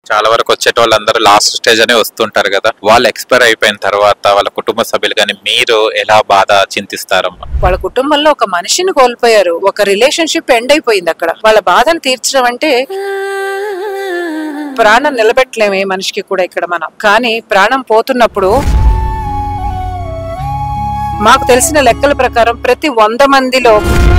చాలా వరకు వచ్చేట వాళ్ళందరూ లాస్ట్ స్టేజ్ అనే వస్తుంటారు కదా వాళ్ళు ఎక్స్పైర్ అయిపోయిన తర్వాత వాళ్ళ కుటుంబ సభ్యులు కానీ మీరు ఎలా బాధ చింతిస్తారమ్మా వాళ్ళ కుటుంబంలో ఒక మనిషిని కోల్పోయారు ఒక రిలేషన్షిప్ ఎండ్ అయిపోయింది అక్కడ వాళ్ళ బాధను తీర్చడం అంటే ప్రాణం నిలబెట్టలేము ఏ మనిషికి కూడా ఇక్కడ మనం కానీ ప్రాణం పోతున్నప్పుడు మాకు తెలిసిన లెక్కల ప్రకారం ప్రతి వంద మందిలో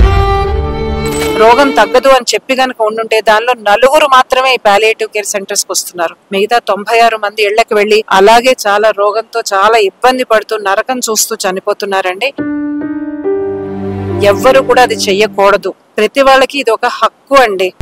రోగం తగ్గదు అని చెప్పి గనక ఉండుంటే దానిలో నలుగురు మాత్రమే ఈ పాలియేటివ్ కేర్ సెంటర్స్ కి వస్తున్నారు మిగతా తొంభై ఆరు మంది ఇళ్లకు వెళ్లి అలాగే చాలా రోగంతో చాలా ఇబ్బంది పడుతూ నరకం చూస్తూ చనిపోతున్నారండి ఎవ్వరు కూడా అది చెయ్యకూడదు ప్రతి వాళ్ళకి ఇది ఒక హక్కు అండి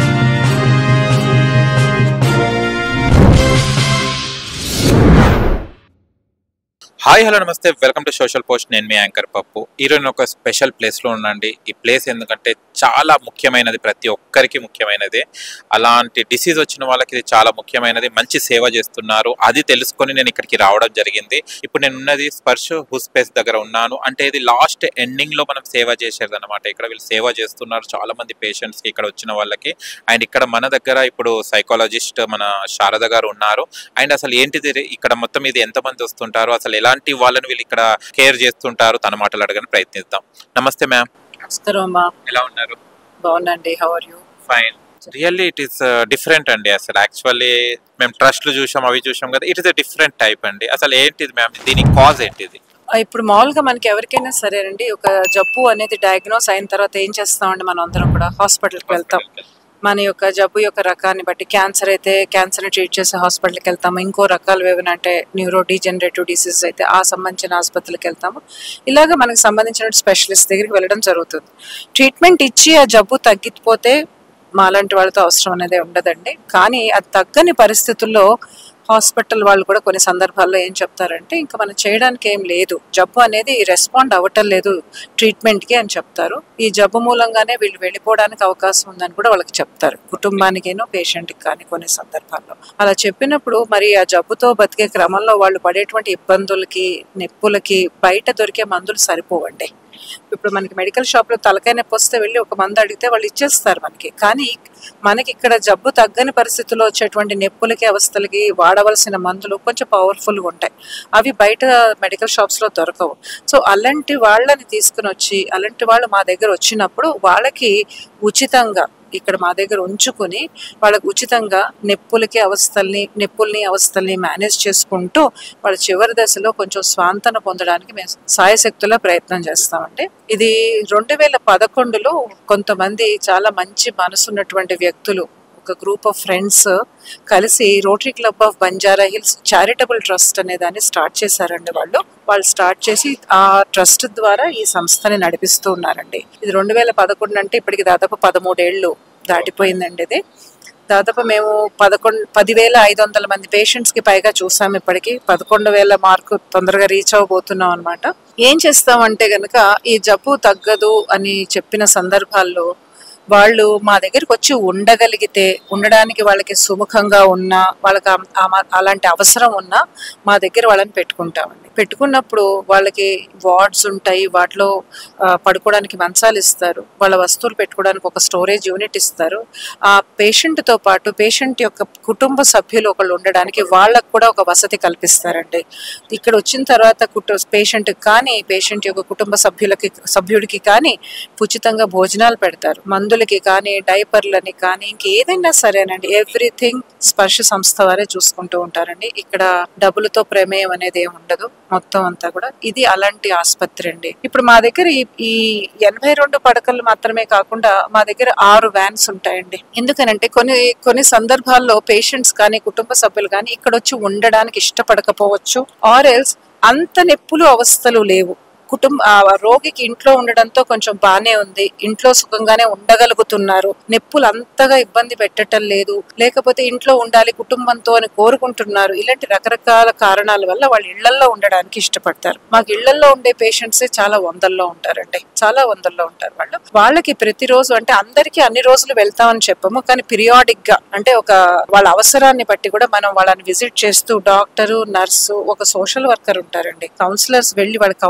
hi hello namaste welcome to social post నేను మీ యాంకర్ పప్పు ఈరోజు నేను ఒక స్పెషల్ ప్లేస్లో ఉన్నాండి ఈ ప్లేస్ ఎందుకంటే చాలా ముఖ్యమైనది ప్రతి ఒక్కరికి ముఖ్యమైనది అలాంటి డిసీజ్ వచ్చిన వాళ్ళకి ఇది చాలా ముఖ్యమైనది మంచి సేవ చేస్తున్నారు అది తెలుసుకొని నేను ఇక్కడికి రావడం జరిగింది ఇప్పుడు నేను ఉన్నది స్పర్శ హుస్పేస్ దగ్గర ఉన్నాను అంటే ఇది లాస్ట్ ఎండింగ్ లో మనం సేవ చేసేది అనమాట ఇక్కడ వీళ్ళు సేవ చేస్తున్నారు చాలా మంది పేషెంట్స్ కి ఇక్కడ వచ్చిన వాళ్ళకి అండ్ ఇక్కడ మన దగ్గర ఇప్పుడు సైకాలజిస్ట్ మన శారద గారు ఉన్నారు అండ్ అసలు ఏంటిది ఇది? ఇక్కడ మొత్తం ఇది ఎంతమంది వస్తుంటారు అసలు ఎలాంటి వాళ్ళని వీళ్ళు ఇక్కడ కేర్ చేస్తుంటారు తన మాటలు అడగని ప్రయత్నిద్దాం నమస్తే మ్యామ్ నమస్కారం అమ్మా ఎలా ఉన్నారు బాగుందండి how are you fine really it is different అండి అసలు యాక్చువల్లీ మేము ట్రస్ట్లు చూసాం అవి చూసాం కదా ఇట్ ఇస్ డిఫరెంట్ టైప్ అండి అసలు ఏంటిది మ్యామ్ దీనికి కాజ్ ఏంటిది ఇప్పుడు మామూలుగా మనకి ఎవరికైనా సరేనండి ఒక జబ్బు అనేది డయాగ్నోస్ అయిన తర్వాత ఏం చేస్తామండి మనం అందరం కూడా హాస్పిటల్కి వెళ్తాం మన యొక్క జబ్బు యొక్క రకాన్ని బట్టి క్యాన్సర్ అయితే క్యాన్సర్ ట్రీట్ చేసే హాస్పిటల్కి వెళ్తాము ఇంకో రకాలు ఏమైనా అంటే న్యూరో డీజనరేటివ్ డిసీజ్ అయితే ఆ సంబంధించిన ఆసుపత్రికి వెళ్తాము ఇలాగ మనకు సంబంధించిన స్పెషలిస్ట్ దగ్గరికి వెళ్ళడం జరుగుతుంది ట్రీట్మెంట్ ఇచ్చి ఆ జబ్బు తగ్గిపోతే మాలాంటి వాళ్ళతో అవసరం అనేది ఉండదండి కానీ అది తగ్గని పరిస్థితుల్లో హాస్పిటల్ వాళ్ళు కూడా కొన్ని సందర్భాల్లో ఏం చెప్తారంటే ఇంకా మనం చేయడానికి ఏం లేదు జబ్బు అనేది రెస్పాండ్ అవ్వటం లేదు ట్రీట్మెంట్కి అని చెప్తారు ఈ జబ్బు మూలంగానే వీళ్ళు వెళ్ళిపోవడానికి అవకాశం ఉందని కూడా వాళ్ళకి చెప్తారు కుటుంబానికేనో పేషెంట్కి కానీ కొన్ని సందర్భాల్లో అలా చెప్పినప్పుడు మరి ఆ జబ్బుతో బతికే క్రమంలో వాళ్ళు పడేటువంటి ఇబ్బందులకి నొప్పులకి బయట దొరికే మందులు సరిపోవండి ఇప్పుడు మనకి మెడికల్ షాప్ లో తలకాయ నొప్పి వస్తే వెళ్ళి ఒక మందు అడిగితే వాళ్ళు ఇచ్చేస్తారు మనకి కానీ మనకి ఇక్కడ జబ్బు తగ్గని పరిస్థితుల్లో వచ్చేటువంటి నొప్పులకి అవస్థలకి వాడవలసిన మందులు కొంచెం పవర్ఫుల్గా ఉంటాయి అవి బయట మెడికల్ షాప్స్ లో దొరకవు సో అలాంటి వాళ్ళని తీసుకుని వచ్చి అలాంటి వాళ్ళు మా దగ్గర వచ్చినప్పుడు వాళ్ళకి ఉచితంగా ఇక్కడ మా దగ్గర ఉంచుకుని వాళ్ళకి ఉచితంగా నొప్పులకి అవస్థల్ని నొప్పుల్ని అవస్థల్ని మేనేజ్ చేసుకుంటూ వాళ్ళ చివరి దశలో కొంచెం స్వాంతన పొందడానికి మేము సాయశక్తుల ప్రయత్నం చేస్తామండి ఇది రెండు వేల పదకొండులో కొంతమంది చాలా మంచి మనసున్నటువంటి వ్యక్తులు ఒక గ్రూప్ ఆఫ్ ఫ్రెండ్స్ కలిసి rotary club of Banjara hills charitable trust అనే దాన్ని స్టార్ట్ చేశారండి వాళ్ళు వాళ్ళు స్టార్ట్ చేసి ఆ ట్రస్ట్ ద్వారా ఈ సంస్థని నడిపిస్తూ ఉన్నారండి ఇది రెండు వేల పదకొండు అంటే ఇప్పటికి దాదాపు పదమూడేళ్ళు దాటిపోయిందండి ఇది దాదాపు మేము పదకొండు పదివేల ఐదు వందల మంది పేషెంట్స్ కి పైగా చూసాం ఇప్పటికి పదకొండు వేల మార్కు తొందరగా రీచ్ అవ్వబోతున్నాం అనమాట ఏం చేస్తామంటే గనక ఈ జబ్బు తగ్గదు అని చెప్పిన సందర్భాల్లో వాళ్ళు మా దగ్గరికి వచ్చి ఉండగలిగితే ఉండడానికి వాళ్ళకి సుముఖంగా ఉన్నా వాళ్ళకి ఆ- ఆ మా- అలాంటి అవసరం ఉన్నా మా దగ్గర వాళ్ళని పెట్టుకుంటామండి పెట్టుకున్నప్పుడు వాళ్ళకి వార్డ్స్ ఉంటాయి వాటిలో ఆ, పడుకోవడానికి మంచాలు ఇస్తారు వాళ్ళ వస్తువులు పెట్టుకోవడానికి ఒక స్టోరేజ్ యూనిట్ ఇస్తారు ఆ పేషెంట్ తో పాటు పేషెంట్ యొక్క కుటుంబ సభ్యులు ఒకళ్ళు ఉండడానికి వాళ్ళకు కూడా ఒక వసతి కల్పిస్తారండి ఇక్కడ వచ్చిన తర్వాత కుటు పేషెంట్ కానీ పేషెంట్ యొక్క కుటుంబ సభ్యులకి సభ్యుడికి కానీ ఉచితంగా భోజనాలు పెడతారు మందులకి కానీ డైపర్లని కానీ ఇంకేదైనా సరేనండి ఎవ్రీథింగ్ స్పర్శ సంస్థ వారే చూసుకుంటూ ఉంటారండి ఇక్కడ డబ్బులతో ప్రమేయం అనేది ఏమి ఉండదు మొత్తం అంతా కూడా ఇది అలాంటి ఆసుపత్రి అండి ఇప్పుడు మా దగ్గర ఈ ఈ ఎనభై రెండు పడకలు మాత్రమే కాకుండా మా దగ్గర ఆరు వ్యాన్స్ ఉంటాయండి ఎందుకనంటే కొన్ని కొన్ని సందర్భాల్లో పేషెంట్స్ కానీ కుటుంబ సభ్యులు కానీ ఇక్కడ వచ్చి ఉండడానికి ఇష్టపడకపోవచ్చు ఆర్ ఎల్స్ అంత నొప్పులు అవస్థలు లేవు కుటుంబ ఆ రోగికి ఇంట్లో ఉండడంతో కొంచెం బానే ఉంది ఇంట్లో సుఖంగానే ఉండగలుగుతున్నారు నొప్పులు అంతగా ఇబ్బంది పెట్టడం లేదు లేకపోతే ఇంట్లో ఉండాలి కుటుంబంతో అని కోరుకుంటున్నారు ఇలాంటి రకరకాల కారణాల వల్ల వాళ్ళు ఇళ్లల్లో ఉండడానికి ఇష్టపడతారు మాకు ఇళ్లల్లో ఉండే పేషెంట్స్ చాలా వందల్లో ఉంటారండి చాలా వందల్లో ఉంటారు వాళ్ళు వాళ్ళకి ప్రతిరోజు అంటే అందరికీ అన్ని రోజులు వెళ్తామని చెప్పము కానీ పిరియాడిక్ గా అంటే ఒక వాళ్ళ అవసరాన్ని బట్టి కూడా మనం వాళ్ళని విజిట్ చేస్తూ డాక్టరు నర్సు ఒక సోషల్ వర్కర్ ఉంటారండి కౌన్సిలర్స్ వెళ్ళి వాళ్ళ కౌన్సిలింగ్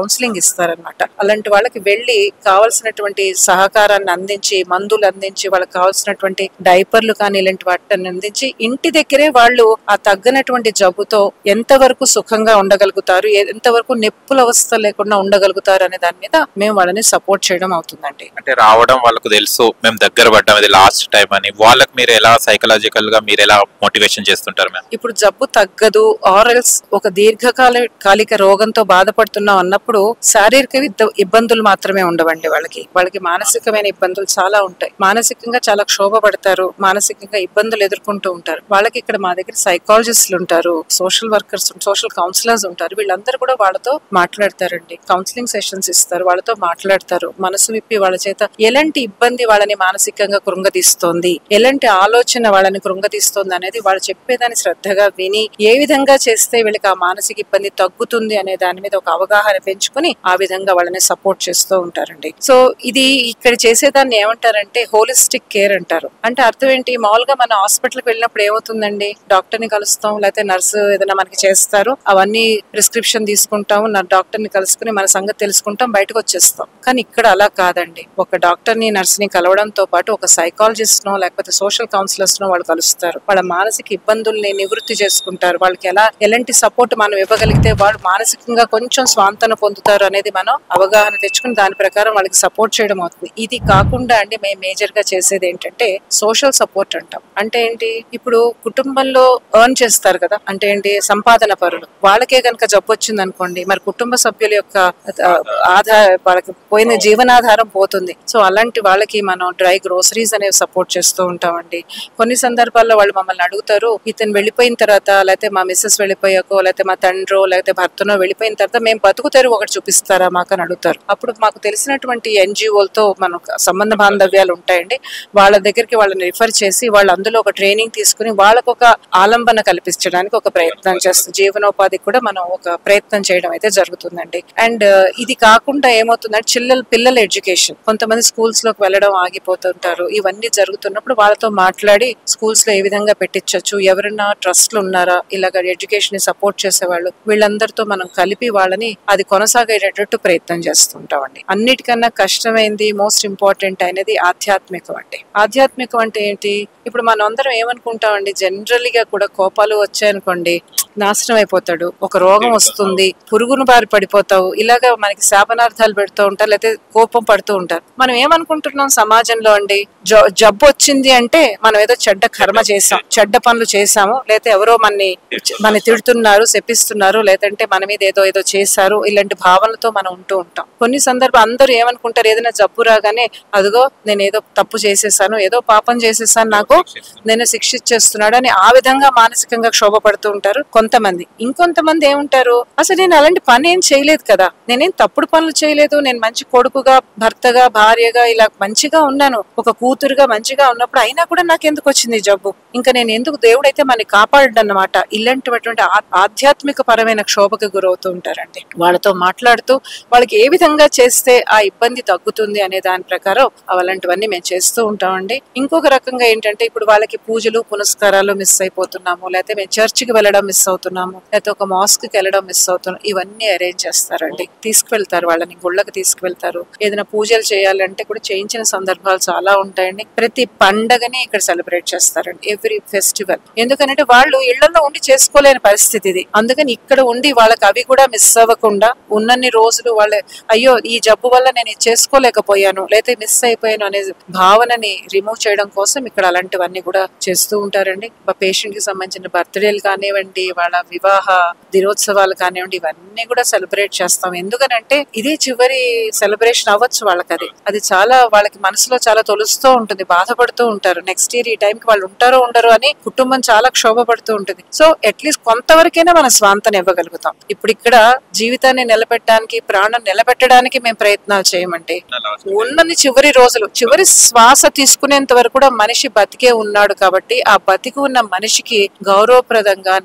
చేస్తారనమాట అలాంటి వాళ్ళకి వెళ్ళి కావాల్సినటువంటి సహకారాన్ని అందించి మందులు అందించి వాళ్ళకి కావాల్సినటువంటి డైపర్లు కానీ ఇలాంటి వాటిని అందించి ఇంటి దగ్గరే వాళ్ళు ఆ తగ్గనటువంటి జబ్బుతో ఎంతవరకు సుఖంగా ఉండగలుగుతారు ఏ- ఎంతవరకు నొప్పుల అవస్థ లేకుండా ఉండగలుగుతారు అనే దాని మీద మేము వాళ్ళని సపోర్ట్ చేయడం అవుతుందండి అంటే రావడం వాళ్ళకు తెలుసు మేము దగ్గర పడ్డాం ఇది లాస్ట్ టైం అని వాళ్ళకి మీరు ఎలా సైకలాజికల్ గా మీరు ఎలా మోటివేషన్ చేస్తుంటారు మ్యామ్ ఇప్పుడు జబ్బు తగ్గదు ఆరల్స్ ఒక దీర్ఘకాల కాలిక రోగంతో బాధపడుతున్నాం అన్నప్పుడు శారీరక ఇద్ద- ఇబ్బందులు మాత్రమే ఉండవండి వాళ్ళకి వాళ్ళకి మానసికమైన ఇబ్బందులు చాలా ఉంటాయి మానసికంగా చాలా క్షోభపడతారు మానసికంగా ఇబ్బందులు ఎదుర్కొంటూ ఉంటారు వాళ్ళకి ఇక్కడ మా దగ్గర సైకాలజిస్టులు ఉంటారు సోషల్ వర్కర్స్ సోషల్ కౌన్సిలర్స్ ఉంటారు వీళ్ళందరూ కూడా వాళ్ళతో మాట్లాడతారండి కౌన్సిలింగ్ సెషన్స్ ఇస్తారు వాళ్ళతో మాట్లాడతారు మనసు విప్పి వాళ్ళ చేత ఎలాంటి ఇబ్బంది వాళ్ళని మానసికంగా కృంగతీస్తోంది ఎలాంటి ఆలోచన వాళ్ళని కృంగతీస్తోంది అనేది వాళ్ళు చెప్పేదాన్ని శ్రద్ధగా విని ఏ విధంగా చేస్తే వీళ్ళకి ఆ మానసిక ఇబ్బంది తగ్గుతుంది అనే దాని మీద ఒక అవగాహన పెంచుకుని ఆ విధంగా వాళ్ళని సపోర్ట్ చేస్తూ ఉంటారండి సో ఇది ఇక్కడ చేసేదాన్ని ఏమంటారంటే హోలిస్టిక్ కేర్ అంటారు అంటే అర్థం ఏంటి మామూలుగా మన హాస్పిటల్కి వెళ్ళినప్పుడు ఏమవుతుందండి డాక్టర్ ని కలుస్తాం లేకపోతే నర్సు ఏదైనా మనకి చేస్తారు అవన్నీ ప్రిస్క్రిప్షన్ తీసుకుంటాం నా డాక్టర్ ని కలుసుకుని మన సంగతి తెలుసుకుంటాం బయటకు వచ్చేస్తాం కానీ ఇక్కడ అలా కాదండి ఒక డాక్టర్ ని నర్స్ ని కలవడంతో పాటు ఒక సైకాలజిస్ట్ నో లేకపోతే సోషల్ కౌన్సిలర్స్ నో వాళ్ళు కలుస్తారు వాళ్ళ మానసిక ఇబ్బందుల్ని నివృత్తి చేసుకుంటారు వాళ్ళకి ఎలా ఎలాంటి సపోర్ట్ మనం ఇవ్వగలిగితే వాళ్ళు మానసికంగా కొంచెం స్వాంతన పొందుతారు అనేది మనం అవగాహన తెచ్చుకుని దాని ప్రకారం వాళ్ళకి సపోర్ట్ చేయడం అవుతుంది ఇది కాకుండా అండి మేము మేజర్ గా చేసేది ఏంటంటే సోషల్ సపోర్ట్ అంటాం అంటే ఏంటి ఇప్పుడు కుటుంబంలో ఎర్న్ చేస్తారు కదా అంటే ఏంటి సంపాదన పరులు వాళ్ళకే కనుక జబ్బు వచ్చింది అనుకోండి మరి కుటుంబ సభ్యుల యొక్క ఆ, ఆధార వాళ్ళకి పోయిన జీవనాధారం పోతుంది సో అలాంటి వాళ్ళకి మనం డ్రై గ్రోసరీస్ అనేవి సపోర్ట్ చేస్తూ ఉంటామండి కొన్ని సందర్భాల్లో వాళ్ళు మమ్మల్ని అడుగుతారు ఇతను వెళ్ళిపోయిన తర్వాత లేకపోతే మా మిస్సెస్ వెళ్ళిపోయాకో లేకపోతే మా తండ్రో లేకపోతే భర్తనో వెళ్ళిపోయిన తర్వాత మేము బతుకు తెరువు ఒకటి చూపిస్తారా మాకు అని అడుగుతారు అప్పుడు మాకు తెలిసినటువంటి ఎన్జిఓలతో మనకు సంబంధ బాంధవ్యాలు ఉంటాయండి వాళ్ళ దగ్గరికి వాళ్ళని రిఫర్ చేసి వాళ్ళు అందులో ఒక ట్రైనింగ్ తీసుకుని వాళ్ళకు ఒక ఆలంబన కల్పించడానికి ఒక ప్రయత్నం చేస్తాం జీవనోపాధికి కూడా మనం ఒక ప్రయత్నం చేయడం అయితే జరుగుతుందండి అండ్ ఇది కాకుండా ఏమవుతుందంటే చిల్లల పిల్లల ఎడ్యుకేషన్ కొంతమంది స్కూల్స్ లోకి వెళ్ళడం ఆగిపోతుంటారు ఇవన్నీ జరుగుతున్నప్పుడు వాళ్ళతో మాట్లాడి స్కూల్స్ లో ఏ విధంగా పెట్టించవచ్చు ఎవరైనా ట్రస్ట్లు ఉన్నారా ఇలాగ ఎడ్యుకేషన్ ని సపోర్ట్ చేసేవాళ్ళు వీళ్ళందరితో మనం కలిపి వాళ్ళని అది కొనసాగేటట్టు ప్రయత్నం చేస్తుంటామండి అన్నిటికన్నా కష్టమైంది మోస్ట్ ఇంపార్టెంట్ అనేది ఆధ్యాత్మికం అంటే ఆధ్యాత్మికం అంటే ఏంటి ఇప్పుడు మనం అందరం ఏమనుకుంటామండి జనరల్గా కూడా కోపాలు వచ్చాయనుకోండి నాశనం అయిపోతాడు ఒక రోగం వస్తుంది పురుగును బారి పడిపోతావు ఇలాగా మనకి శాపనార్థాలు పెడుతూ ఉంటారు లేకపోతే కోపం పడుతూ ఉంటారు మనం ఏమనుకుంటున్నాం సమాజంలో అండి జ- జబ్బు వచ్చింది అంటే మనం ఏదో చెడ్డ కర్మ చేసాం చెడ్డ పనులు చేసాము లేకపోతే ఎవరో మనని మన తిడుతున్నారు శపిస్తున్నారు లేదంటే మన మీద ఏదో ఏదో చేశారు ఇలాంటి భావనలతో మనం ఉంటూ ఉంటాం కొన్ని సందర్భం అందరూ ఏమనుకుంటారు ఏదైనా జబ్బు రాగానే అదిగో నేను ఏదో తప్పు చేసేసాను ఏదో పాపం చేసేసాను నాకు నేను శిక్షిచ్చేస్తున్నాడు అని ఆ విధంగా మానసికంగా క్షోభపడుతూ ఉంటారు కొంతమంది ఇంకొంతమంది ఏముంటారు అసలు నేను అలాంటి పని ఏం చేయలేదు కదా నేనేం తప్పుడు పనులు చేయలేదు నేను మంచి కొడుకుగా భర్తగా భార్యగా ఇలా మంచిగా ఉన్నాను ఒక కూతురుగా మంచిగా ఉన్నప్పుడు అయినా కూడా నాకు ఎందుకు వచ్చింది ఈ జబ్బు ఇంకా నేను ఎందుకు దేవుడైతే మనని కాపాడన్నమాట ఇలాంటిటువంటి ఆ- ఆధ్యాత్మిక పరమైన క్షోభకు గురవుతూ ఉంటారండి వాళ్ళతో మాట్లాడుతూ వాళ్ళకి ఏ విధంగా చేస్తే ఆ ఇబ్బంది తగ్గుతుంది అనే దాని ప్రకారం అలాంటివన్నీ మేము చేస్తూ ఉంటామండి ఇంకొక రకంగా ఏంటంటే ఇప్పుడు వాళ్ళకి పూజలు పునస్కారాలు మిస్ అయిపోతున్నాము లేకపోతే మేము చర్చికి వెళ్ళడం మిస్ అవుతున్నాము లేకపోతే ఒక మాస్క్ కి వెళ్ళడం మిస్ అవుతున్నాం ఇవన్నీ అరేంజ్ చేస్తారండి తీసుకువెళ్తారు వాళ్ళని గుళ్ళకి తీసుకువెళ్తారు ఏదైనా పూజలు చేయాలంటే కూడా చేయించిన సందర్భాలు చాలా ఉంటాయండి ప్రతి పండగని ఇక్కడ సెలబ్రేట్ చేస్తారండి ఎవ్రీ ఫెస్టివల్ ఎందుకంటే వాళ్ళు ఇళ్లలో ఉండి చేసుకోలేని పరిస్థితి ఇది అందుకని ఇక్కడ ఉండి వాళ్ళకి అవి కూడా మిస్ అవ్వకుండా ఉన్నన్ని రోజులు వాళ్ళ అయ్యో ఈ జబ్బు వల్ల నేను ఇది చేసుకోలేకపోయాను లేకపోతే మిస్ అయిపోయాను అనే భావనని రిమూవ్ చేయడం కోసం ఇక్కడ అలాంటివన్నీ కూడా చేస్తూ ఉంటారండి పేషెంట్ కి సంబంధించిన బర్త్డేలు కానివ్వండి వాళ్ళ వివాహ దినోత్సవాలు కానివ్వండి ఇవన్నీ కూడా సెలబ్రేట్ చేస్తాం ఎందుకనంటే ఇదే చివరి సెలబ్రేషన్ అవ్వచ్చు వాళ్ళకి అది అది చాలా వాళ్ళకి మనసులో చాలా తొలుస్తూ ఉంటుంది బాధపడుతూ ఉంటారు నెక్స్ట్ ఇయర్ ఈ టైంకి వాళ్ళు ఉంటారో ఉండరో అని కుటుంబం చాలా క్షోభపడుతూ ఉంటుంది సో అట్లీస్ట్ కొంతవరకైనా మన స్వాంతన ఇవ్వగలుగుతాం ఇప్పుడు ఇక్కడ జీవితాన్ని నిలబెట్టడానికి ప్రాణం నిలబెట్టడానికి మేము ప్రయత్నాలు చేయమండి ఉన్నది చివరి రోజులు చివరి శ్వాస తీసుకునేంత వరకు కూడా మనిషి బతికే ఉన్నాడు కాబట్టి ఆ బతికి ఉన్న మనిషికి గౌరవప్రదంగా నెప్పుల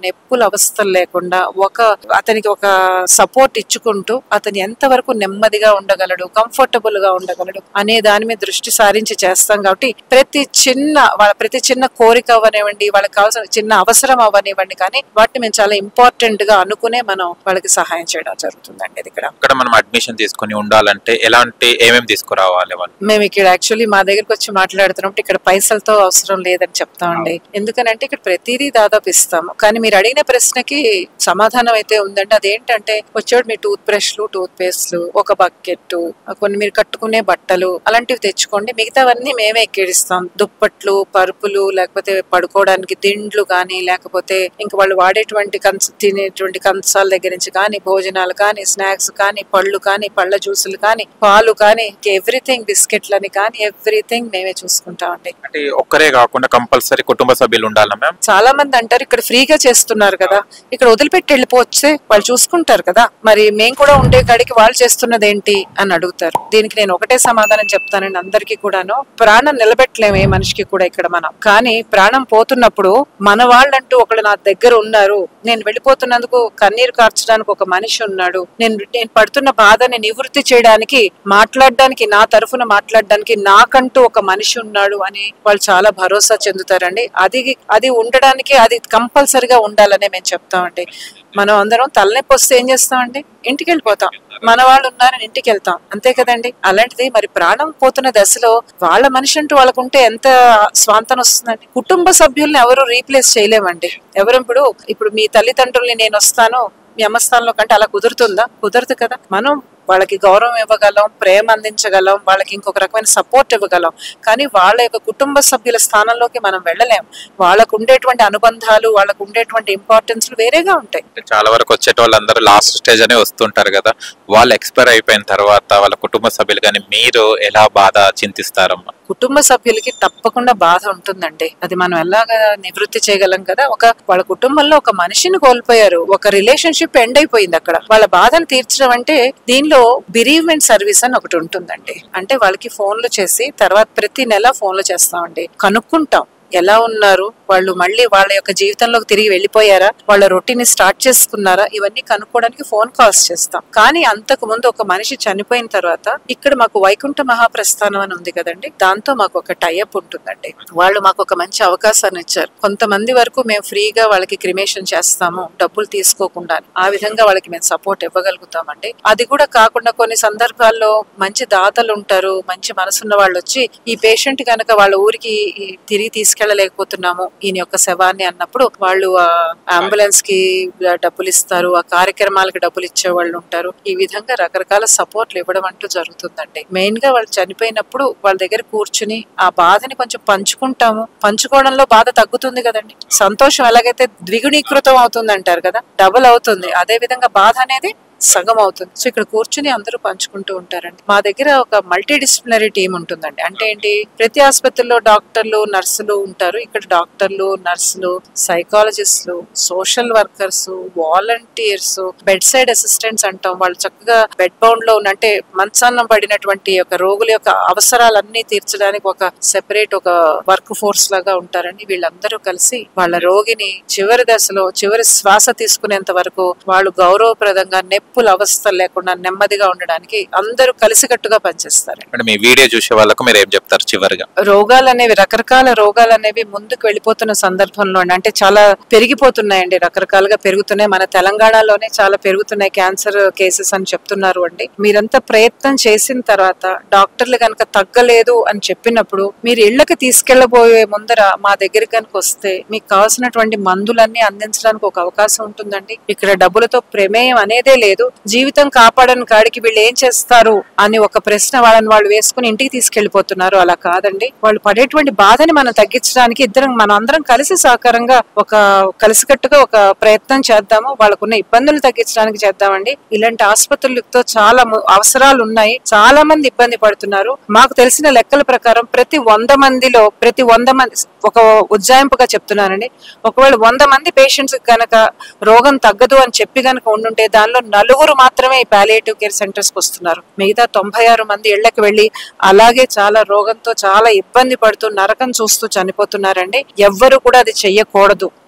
అవస్థలు లేకుండా ఒక అతనికి ఒక సపోర్ట్ ఇచ్చుకుంటూ అతను ఎంతవరకు నెమ్మదిగా ఉండగలడు కంఫర్టబుల్ గా ఉండగలడు అనే దాని మీద దృష్టి సారించి చేస్తాం కాబట్టి ప్రతి చిన్న వాళ్ళ ప్రతి చిన్న కోరిక అవ్వనివ్వండి వాళ్ళకి కావాల్సిన చిన్న అవసరం అవ్వనివ్వండి కానీ వాటిని మేము చాలా ఇంపార్టెంట్ గా అనుకునే మనం వాళ్ళకి సహాయం చేయడం జరుగుతుందండి ఇది ఇక్కడ ఇక్కడ మనం అడ్మిషన్ తీసుకొని ఉండాలంటే ఎలాంటి ఏమేమి తీసుకురావాలి వాళ్ళు మేము ఇక్కడ యాక్చువల్లీ మా దగ్గరకు వచ్చి మాట్లాడుతున్నప్పుడు ఇక్కడ పైసలతో అవసరం లేదని చెప్తామండి ఎందుకనంటే ఇక్కడ ప్రతిదీ దాదాపు ఇస్తాము కానీ మీరు అడిగిన ప్రశ్నకి సమాధానం అయితే ఉందండి అదేంటంటే వచ్చాడు మీ టూత్ బ్రష్లు టూత్ పేస్ట్లు ఒక బకెట్ కొన్ని మీరు కట్టుకునే బట్టలు అలాంటివి తెచ్చుకోండి మిగతావన్నీ మేమే ఎక్కిడిస్తాం దుప్పట్లు పరుపులు లేకపోతే పడుకోవడానికి దిండ్లు కానీ లేకపోతే ఇంకా వాళ్ళు వాడేటువంటి కంచ తినేటువంటి కంచాల దగ్గర నుంచి కానీ భోజనాలు కానీ స్నాక్స్ కానీ పళ్ళు కానీ పళ్ళ జ్యూసులు కానీ పాలు కానీ ఎవ్రీథింగ్ బిస్కెట్లని కానీ ఎవ్రీథింగ్ మేమే చూసుకుంటామండి అంటే ఒక్కరే కాకుండా కంపల్సరీ కుటుంబ సభ్యులు ఉండాలా మ్యామ్ చాలా మంది అంటారు ఇక్కడ ఫ్రీగా చేస్తున్నారు కదా ఇక్కడ వదిలిపెట్టి వెళ్ళిపోవచ్చే వాళ్ళు చూసుకుంటారు కదా మరి మేము కూడా ఉండే కాడికి వాళ్ళు చేస్తున్నది ఏంటి అని అడుగుతారు దీనికి నేను ఒకటే సమాధానం చెప్తానండి అందరికీ కూడాను ప్రాణం నిలబెట్టలేము ఏ మనిషికి కూడా ఇక్కడ మనం కానీ ప్రాణం పోతున్నప్పుడు మన వాళ్ళంటూ ఒకళ్ళు నా దగ్గర ఉన్నారు నేను వెళ్ళిపోతున్నందుకు కన్నీరు కార్చడానికి ఒక మనిషి ఉన్నాడు నేను నేను పడుతున్న బాధని నివృత్తి చేయడానికి మాట్లాడడానికి నా తరఫున మాట్లాడడానికి నాకంటూ ఒక మనిషి ఉన్నాడు అని వాళ్ళు చాలా భరోసా చెందుతారండి అది అది ఉండడానికి అది కంపల్సరిగా ఉండాలనే మేము చెప్తామండి మనం అందరం తలనొప్పి వస్తే ఏం చేస్తామండి ఇంటికి వెళ్ళిపోతాం మన వాళ్ళు ఉన్నారని ఇంటికి వెళ్తాం అంతే కదండి అలాంటిది మరి ప్రాణం పోతున్న దశలో వాళ్ళ మనిషి అంటూ వాళ్ళకు ఉంటే ఎంత స్వాంతన వస్తుందండి కుటుంబ సభ్యుల్ని ఎవరు రీప్లేస్ చేయలేమండి ఎవరు ఇప్పుడు ఇప్పుడు మీ తల్లిదండ్రుల్ని నేను వస్తాను మీ అమ్మ స్థానంలో కంటే అలా కుదురుతుందా కుదరదు కదా మనం వాళ్ళకి గౌరవం ఇవ్వగలం ప్రేమ అందించగలం వాళ్ళకి ఇంకొక రకమైన సపోర్ట్ ఇవ్వగలం కానీ వాళ్ళ యొక్క కుటుంబ సభ్యుల స్థానంలోకి మనం వెళ్ళలేం వాళ్ళకు ఉండేటువంటి అనుబంధాలు వాళ్ళకు ఉండేటువంటి ఇంపార్టెన్స్ వేరేగా ఉంటాయి చాలా వరకు వచ్చేట వాళ్ళందరూ లాస్ట్ స్టేజ్ అనే వస్తుంటారు కదా వాళ్ళు ఎక్స్పైర్ అయిపోయిన తర్వాత వాళ్ళ కుటుంబ సభ్యులు కానీ మీరు ఎలా బాధ చింతిస్తారమ్మా కుటుంబ సభ్యులకి తప్పకుండా బాధ ఉంటుందండి అది మనం ఎలాగా నివృత్తి చేయగలం కదా ఒక వాళ్ళ కుటుంబంలో ఒక మనిషిని కోల్పోయారు ఒక రిలేషన్షిప్ ఎండ్ అయిపోయింది అక్కడ వాళ్ళ బాధను తీర్చడం అంటే దీనిలో బిరీవ్మెంట్ సర్వీస్ అని ఒకటి ఉంటుందండి అంటే వాళ్ళకి ఫోన్లు చేసి తర్వాత ప్రతి నెల ఫోన్లు చేస్తామండి కనుక్కుంటాం ఎలా ఉన్నారు వాళ్ళు మళ్ళీ వాళ్ళ యొక్క జీవితంలోకి తిరిగి వెళ్ళిపోయారా వాళ్ళ రొటీన్ స్టార్ట్ చేసుకున్నారా ఇవన్నీ కనుక్కోవడానికి ఫోన్ కాల్స్ చేస్తాం కానీ అంతకు ముందు ఒక మనిషి చనిపోయిన తర్వాత ఇక్కడ మాకు వైకుంఠ మహాప్రస్థానం అని ఉంది కదండి దాంతో మాకు ఒక టైఅప్ ఉంటుందండి వాళ్ళు మాకు ఒక మంచి అవకాశాన్ని ఇచ్చారు కొంతమంది వరకు మేము ఫ్రీగా వాళ్ళకి క్రిమేషన్ చేస్తాము డబ్బులు తీసుకోకుండా ఆ విధంగా వాళ్ళకి మేము సపోర్ట్ ఇవ్వగలుగుతామండి అది కూడా కాకుండా కొన్ని సందర్భాల్లో మంచి దాతలు ఉంటారు మంచి మనసున్న వాళ్ళు వచ్చి ఈ పేషెంట్ కనుక వాళ్ళ ఊరికి తిరిగి తీసుకెళ్ళలేకపోతున్నాము ఈయన యొక్క శవాన్ని అన్నప్పుడు వాళ్ళు ఆ అంబులెన్స్ కి డబ్బులు ఇస్తారు ఆ కార్యక్రమాలకు డబ్బులు ఇచ్చే వాళ్ళు ఉంటారు ఈ విధంగా రకరకాల సపోర్ట్లు ఇవ్వడం అంటూ జరుగుతుందండి మెయిన్ గా వాళ్ళు చనిపోయినప్పుడు వాళ్ళ దగ్గర కూర్చుని ఆ బాధని కొంచెం పంచుకుంటాము పంచుకోవడంలో బాధ తగ్గుతుంది కదండి సంతోషం ఎలాగైతే ద్విగుణీకృతం అవుతుంది అంటారు కదా డబుల్ అవుతుంది అదే విధంగా బాధ అనేది సగం అవుతుంది సో ఇక్కడ కూర్చుని అందరూ పంచుకుంటూ ఉంటారండి మా దగ్గర ఒక మల్టీ డిసిప్లినరీ టీం ఉంటుందండి అంటే ఏంటి ప్రతి ఆసుపత్రిలో డాక్టర్లు నర్సులు ఉంటారు ఇక్కడ డాక్టర్లు నర్సులు సైకాలజిస్టులు social workers volunteers bedside assistants అంటాం వాళ్ళు చక్కగా బెడ్ బౌండ్ లో ఉన్న అంటే మంచాన్నం పడినటువంటి ఒక రోగుల యొక్క అవసరాలన్నీ తీర్చడానికి ఒక సెపరేట్ ఒక వర్క్ ఫోర్స్ లాగా ఉంటారండి వీళ్ళందరూ కలిసి వాళ్ళ రోగిని చివరి దశలో చివరి శ్వాస తీసుకునేంత వరకు వాళ్ళు గౌరవప్రదంగా నొప్పుల అవస్థలు లేకుండా నెమ్మదిగా ఉండడానికి అందరూ కలిసికట్టుగా పనిచేస్తారు అంటే మీ వీడియో చూసే వాళ్ళకు మీరు ఏం చెప్తారు చివరిగా రోగాలు అనేవి రకరకాల రోగాలు అనేవి ముందుకు వెళ్ళిపోతున్న సందర్భంలో అంటే చాలా పెరిగిపోతున్నాయండి రకరకాలుగా పెరుగుతున్నాయి మన తెలంగాణలోనే చాలా పెరుగుతున్నాయి క్యాన్సర్ కేసెస్ అని చెప్తున్నారు అండి మీరంతా ప్రయత్నం చేసిన తర్వాత డాక్టర్లు కనుక తగ్గలేదు అని చెప్పినప్పుడు మీరు ఇళ్లకి తీసుకెళ్లబోయే ముందర మా దగ్గర కనుక వస్తే మీకు కావాల్సినటువంటి మందులన్నీ అందించడానికి ఒక అవకాశం ఉంటుందండి ఇక్కడ డబ్బులతో ప్రమేయం అనేదే లేదు జీవితం కాపాడని కాడికి వీళ్ళు ఏం చేస్తారు అని ఒక ప్రశ్న వాళ్ళని వాళ్ళు వేసుకుని ఇంటికి తీసుకెళ్లిపోతున్నారు అలా కాదండి వాళ్ళు పడేటువంటి బాధని మనం తగ్గించడానికి ఇద్దరం మనం అందరం కలిసి సహకారంగా ఒక కలిసికట్టుగా ఒక ప్రయత్నం చేద్దాము వాళ్ళకున్న ఇబ్బందులు తగ్గించడానికి చేద్దామండి ఇలాంటి ఆసుపత్రులతో చాలా ము- అవసరాలు ఉన్నాయి చాలా మంది ఇబ్బంది పడుతున్నారు మాకు తెలిసిన లెక్కల ప్రకారం ప్రతి వంద మందిలో ప్రతి వంద మంది ఒక ఉజ్జాయింపుగా చెప్తున్నానండి ఒకవేళ వంద మంది పేషెంట్స్ కనుక రోగం తగ్గదు అని చెప్పి కనుక ఉండుంటే దానిలో నలుగురు మాత్రమే ఈ పాలియేటివ్ కేర్ సెంటర్స్ కి వస్తున్నారు మిగతా తొంభై ఆరు మంది ఇళ్లకు వెళ్లి అలాగే చాలా రోగంతో చాలా ఇబ్బంది పడుతూ నరకం చూస్తూ చనిపోతున్నారండి ఎవ్వరు కూడా అది చెయ్యకూడదు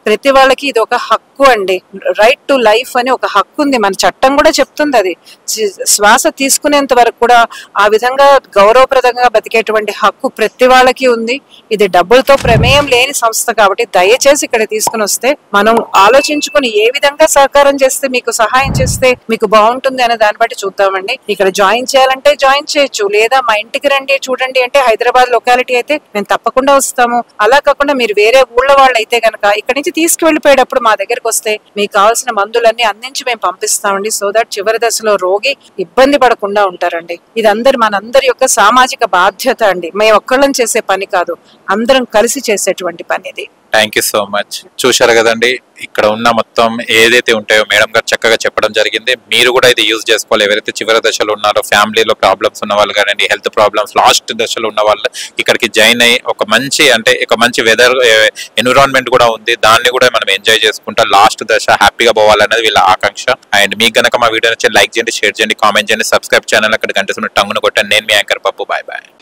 ప్రతి వాళ్ళకి ఇది ఒక హక్కు అండి రైట్ టు లైఫ్ అని ఒక హక్కు ఉంది మన చట్టం కూడా చెప్తుంది అది సి- శ్వాస తీసుకునేంత వరకు కూడా ఆ విధంగా గౌరవప్రదంగా బతికేటువంటి హక్కు ప్రతి వాళ్ళకి ఉంది ఇది డబ్బులతో ప్రమేయం లేని సంస్థ కాబట్టి దయచేసి ఇక్కడ తీసుకుని వస్తే మనం ఆలోచించుకుని ఏ విధంగా సహకారం చేస్తే మీకు సహాయం చేస్తే మీకు బాగుంటుంది అనే దాన్ని బట్టి చూద్దామండి ఇక్కడ జాయిన్ చేయాలంటే జాయిన్ చేయొచ్చు లేదా మా ఇంటికి రండి చూడండి అంటే హైదరాబాద్ లొకాలిటీ అయితే మేము తప్పకుండా వస్తాము అలా కాకుండా మీరు వేరే ఊళ్ళో వాళ్ళు అయితే గనక ఇక్కడ నుంచి తీసుకువెళ్ళిపోయేటప్పుడు మా దగ్గరకు వస్తే మీకు కావాల్సిన మందులన్నీ అందించి మేము పంపిస్తామండి సో దట్ చివరి దశలో రోగి ఇబ్బంది పడకుండా ఉంటారండి ఇది అందరి మనందరి యొక్క సామాజిక బాధ్యత అండి మేము ఒక్కళ్ళం చేసే పని కాదు అందరం కలిసి చేసేటువంటి పని ఇది థ్యాంక్ యూ సో మచ్ చూశారు కదండి ఇక్కడ ఉన్న మొత్తం ఏదైతే ఉంటాయో మేడం గారు చక్కగా చెప్పడం జరిగింది మీరు కూడా ఇది యూజ్ చేసుకోవాలి ఎవరైతే చివరి దశలో ఉన్నారో ఫ్యామిలీలో ప్రాబ్లమ్స్ ఉన్న వాళ్ళు కానివ్వండి హెల్త్ ప్రాబ్లమ్స్ లాస్ట్ దశలో ఉన్న వాళ్ళు ఇక్కడికి జాయిన్ అయ్యి ఒక మంచి అంటే ఒక మంచి వెదర్ ఎన్విరాన్మెంట్ కూడా ఉంది దాన్ని కూడా మనం ఎంజాయ్ చేసుకుంటా లాస్ట్ దశ హ్యాపీగా పోవాలన్నది వీళ్ళ ఆకాంక్ష అండ్ మీకు గనక మా వీడియో నచ్చి లైక్ చేయండి షేర్ చేయండి కామెంట్ చేయండి సబ్స్క్రైబ్ ఛానల్ అక్కడ గంట టంగును కొట్టండి నేను మీ యాంకర్ పప్పు బాయ్ బాయ్